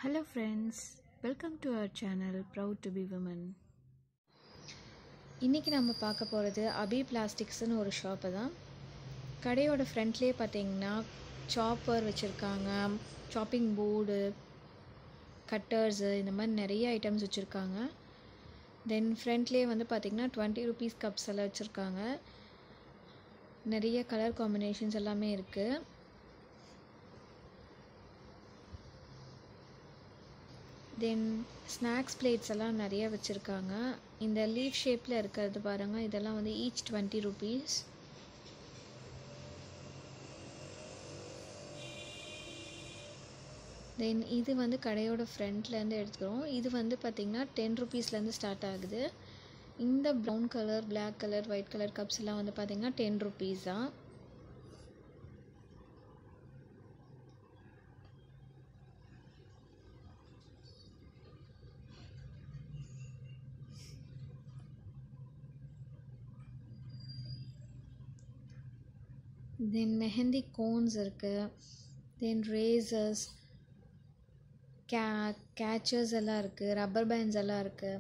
Hello, friends. Welcome to our channel, Proud to be Women. இன்றைக்கி நம்ம பார்க்க போகிறது அபி பிளாஸ்டிக்ஸ்னு ஒரு ஷாப்பு தான் கடையோட ஃப்ரண்ட்லேயே பார்த்தீங்கன்னா சாப்பர் வச்சுருக்காங்க சாப்பிங் போர்டு கட்டர்ஸு இந்த மாதிரி நிறைய ஐட்டம்ஸ் வச்சுருக்காங்க தென் ஃப்ரண்ட்லேயே வந்து பார்த்திங்கன்னா டுவெண்ட்டி ருபீஸ் கப்ஸ் எல்லாம் வச்சுருக்காங்க நிறைய கலர் காம்பினேஷன்ஸ் எல்லாமே இருக்குது தென் ஸ்நாக்ஸ் பிளேட்ஸ் எல்லாம் நிறைய வச்சுருக்காங்க இந்த லீஃப் ஷேப்பில் இருக்கிறது பாருங்கள் இதெல்லாம் வந்து ஈச் டுவெண்ட்டி ருபீஸ் தென் இது வந்து கடையோட ஃப்ரண்ட்லேருந்து எடுத்துக்கிறோம் இது வந்து பார்த்திங்கன்னா டென் ருபீஸ்லேருந்து ஸ்டார்ட் ஆகுது இந்த brown colour black colour white colour cups எல்லாம் வந்து பார்த்திங்கன்னா டென் ருபீஸ் தான் தென் மெஹந்தி கோன்ஸ் இருக்குது தென் ரேசர்ஸ் கே கேச்சர்ஸ் எல்லாம் இருக்குது ரப்பர் பேண்ட்ஸ் எல்லாம் இருக்குது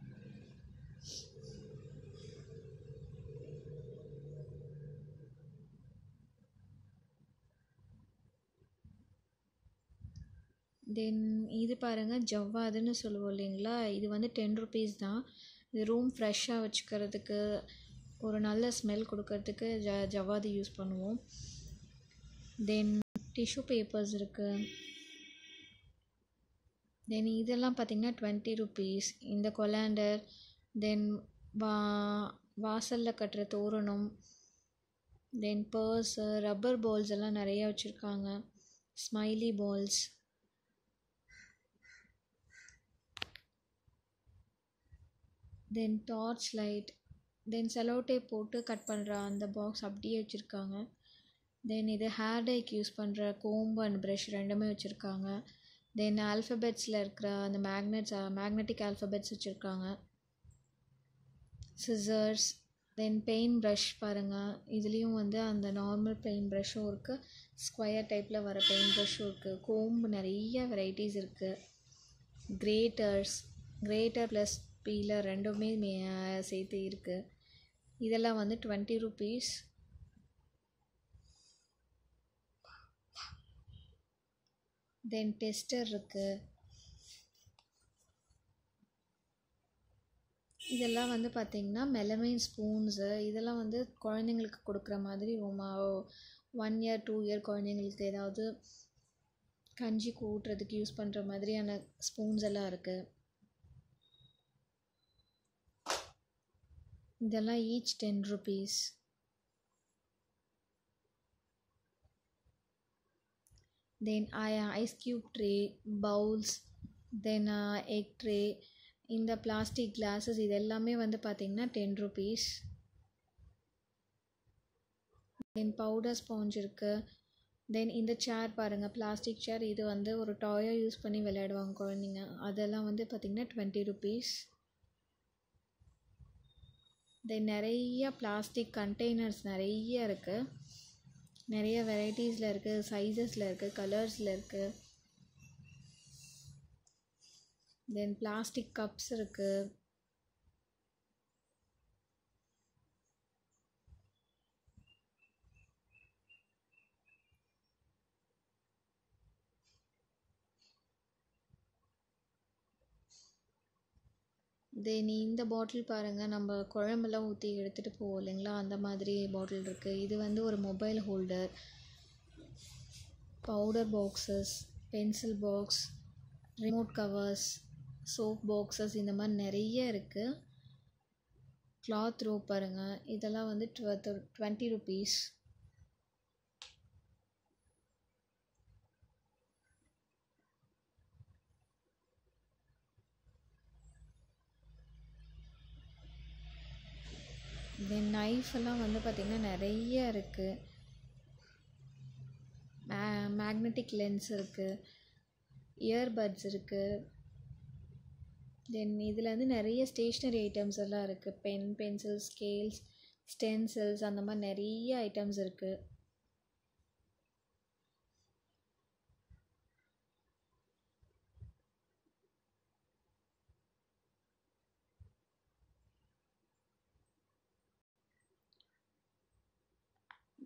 தென் இது பாருங்கள் ஜவ்வாதுன்னு சொல்லுவோம் இல்லைங்களா இது வந்து டென் ருபீஸ் தான் இது ரூம் ஃப்ரெஷ்ஷாக வச்சுக்கிறதுக்கு ஒரு நல்ல ஸ்மெல் கொடுக்கறதுக்கு ஜ ஜவ்வாது யூஸ் பண்ணுவோம் தென் டிஷ்யூ பேப்பர்ஸ் இருக்குது தென் இதெல்லாம் பார்த்திங்கன்னா டுவெண்ட்டி ருபீஸ் இந்த கொலாண்டர் தென் வா வாசலில் கட்டுற தோரணம் தென் பர்ஸு ரப்பர் பால்ஸ் எல்லாம் நிறைய வச்சுருக்காங்க smiley balls then torch light then cello tape போட்டு கட் பண்ணுற அந்த பாக்ஸ் அப்படியே வச்சுருக்காங்க தென் இது ஹேர் டைக்கு யூஸ் பண்ணுற கோம்பு அண்ட் ப்ரஷ் ரெண்டுமே வச்சுருக்காங்க தென் ஆல்ஃபபெட்ஸில் இருக்கிற அந்த மேக்னெட்ஸ் மேக்னெட்டிக் ஆல்ஃபபெட்ஸ் வச்சுருக்காங்க சிசர்ஸ் தென் பெயிண்ட் ப்ரஷ் பாருங்கள் இதுலேயும் வந்து அந்த நார்மல் பெயிண்ட் ப்ரஷ்ஷும் இருக்குது ஸ்கொயர் டைப்பில் வர பெயிண்ட் ப்ரஷ்ஷும் இருக்குது கோம்பு நிறைய வெரைட்டிஸ் இருக்குது கிரேட்டர்ஸ் கிரேட்டர் ப்ளஸ் பீலர் ரெண்டுமே மே சேர்த்து இருக்குது இதெல்லாம் வந்து டுவெண்ட்டி ருபீஸ் தென் டெஸ்டர் இருக்குது இதெல்லாம் வந்து பார்த்திங்கன்னா மெலமைன் ஸ்பூன்ஸு இதெல்லாம் வந்து குழந்தைங்களுக்கு கொடுக்குற மாதிரி ரொம்ப ஒன் இயர் டூ இயர் குழந்தைங்களுக்கு ஏதாவது கஞ்சி கூட்டுறதுக்கு யூஸ் பண்ணுற மாதிரியான ஸ்பூன்ஸ் எல்லாம் இருக்குது இதெல்லாம் each ten rupees then I ice cube tray bowls then egg tray இந்த பிளாஸ்டிக் கிளாஸஸ் இது எல்லாமே வந்து பார்த்திங்கன்னா ten rupees then powder sponge இருக்குது தென் இந்த சேர் பாருங்கள் பிளாஸ்டிக் சேர் இது வந்து ஒரு டாயாக யூஸ் பண்ணி விளையாடுவாங்க குழந்தைங்க அதெல்லாம் வந்து பார்த்திங்கன்னா டுவெண்ட்டி ருபீஸ் தென் நிறைய பிளாஸ்டிக் கண்டெய்னர்ஸ் நிறைய இருக்குது நிறைய வெரைட்டிஸில் இருக்குது சைஸஸில் இருக்குது கலர்ஸில் இருக்குது தென் பிளாஸ்டிக் கப்ஸ் இருக்குது தென் இந்த பாட்டில் பாருங்கள் நம்ம குழம்பெல்லாம் ஊற்றி எடுத்துகிட்டு போவோம் இல்லைங்களா அந்த மாதிரி பாட்டில் இருக்குது இது வந்து ஒரு mobile holder powder boxes pencil box remote covers soap boxes இந்த மாதிரி நிறைய இருக்குது கிளாத் ரோ பாருங்கள் இதெல்லாம் வந்து டுவ டுவெண்ட்டி ருபீஸ் தென் நைஃப் எல்லாம் வந்து பார்த்திங்கன்னா நிறைய இருக்குது மே மேக்னெட்டிக் லென்ஸ் இருக்குது இயர்பட்ஸ் இருக்குது தென் இதில் வந்து நிறைய ஸ்டேஷ்னரி ஐட்டம்ஸ் எல்லாம் இருக்குது பென் பென்சில் ஸ்கேல்ஸ் ஸ்டென்சில்ஸ் அந்த மாதிரி நிறைய ஐட்டம்ஸ் இருக்குது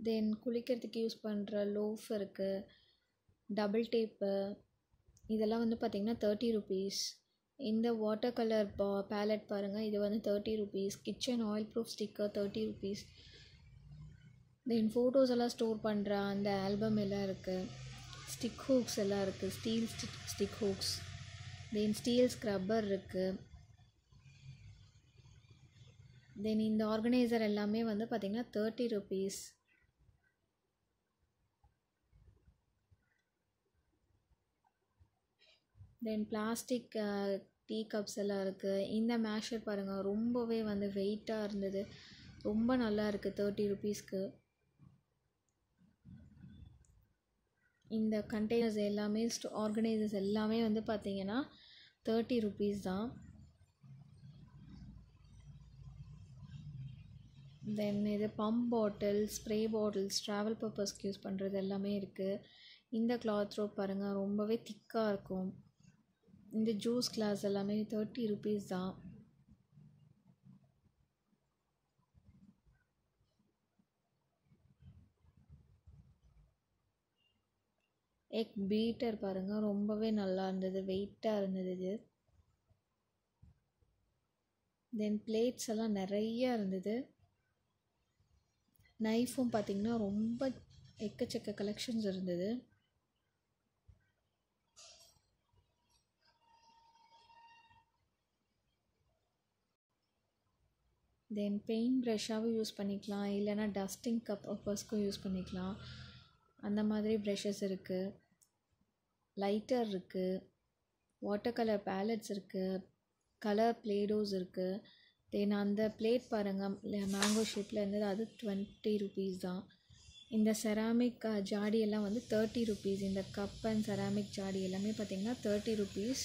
தென் குளிக்கிறதுக்கு யூஸ் பண்ணுற லோஃப் இருக்குது டபுள் டேப்பு இதெல்லாம் வந்து பார்த்திங்கன்னா தேர்ட்டி ருபீஸ் இந்த வாட்டர் கலர் பா பேலட் பாருங்கள் இது வந்து thirty rupees kitchen oil proof sticker thirty rupees then photos எல்லாம் ஸ்டோர் பண்ணுற அந்த ஆல்பம் எல்லாம் இருக்குது ஸ்டிக் ஹூக்ஸ் எல்லாம் இருக்குது steel stick stick hooks then steel scrubber இருக்குது தென் இந்த ஆர்கனைசர் எல்லாமே வந்து பார்த்திங்கன்னா thirty rupees then plastic tea cups எல்லாம் இருக்குது இந்த மேஷர் பாருங்கள் ரொம்பவே வந்து வெயிட்டாக இருந்தது ரொம்ப நல்லா இருக்குது தேர்ட்டி ருபீஸ்க்கு இந்த கண்டெய்னர்ஸ் எல்லாமே ஸ்டோ ஆர்கனைசர்ஸ் எல்லாமே வந்து பார்த்திங்கன்னா தேர்ட்டி ருபீஸ் தான் தென் இது pump bottle spray bottles travel பர்பஸ்க்கு யூஸ் பண்ணுறது எல்லாமே இருக்குது இந்த கிளாத் ரோப் பாருங்கள் ரொம்பவே திக்காக இருக்கும் இந்த ஜூஸ் கிளாஸ் எல்லாமே தேர்ட்டி ருபீஸ் தான் எக் பீட்டர் பாருங்கள் ரொம்பவே நல்லா இருந்தது வெயிட்டாக இருந்தது இது தென் பிளேட்ஸ் எல்லாம் நிறைய இருந்தது நைஃபும் பார்த்திங்கன்னா ரொம்ப எக்கச்சக்க கலெக்ஷன்ஸ் இருந்தது தென் பெயிண்ட் ப்ரஷ்ஷாகவும் யூஸ் பண்ணிக்கலாம் இல்லைனா டஸ்டிங் கப் பர்பஸ்க்கும் யூஸ் பண்ணிக்கலாம் அந்த மாதிரி ப்ரஷஸ் இருக்குது லைட்டர் இருக்குது வாட்டர் கலர் பேலட்ஸ் இருக்குது கலர் பிளேடோஸ் இருக்குது தென் அந்த பிளேட் பாருங்கள் மேங்கோ ஷேப்பில் இருந்தது அது டுவெண்ட்டி ருபீஸ் தான் இந்த செராமிக் ஜாடி எல்லாம் வந்து தேர்ட்டி ருபீஸ் இந்த கப் அண்ட் செராமிக் ஜாடி எல்லாமே பார்த்திங்கன்னா தேர்ட்டி ருபீஸ்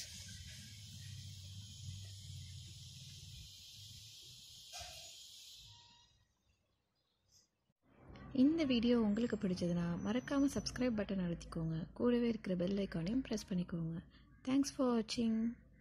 இந்த வீடியோ உங்களுக்கு பிடிச்சதுன்னா மறக்காமல் சப்ஸ்கிரைப் பட்டன் அழுத்திக்கோங்க கூடவே இருக்கிற பெல் ஐக்கானையும் ப்ரெஸ் பண்ணிக்கோங்க தேங்க்ஸ் ஃபார் வாட்சிங்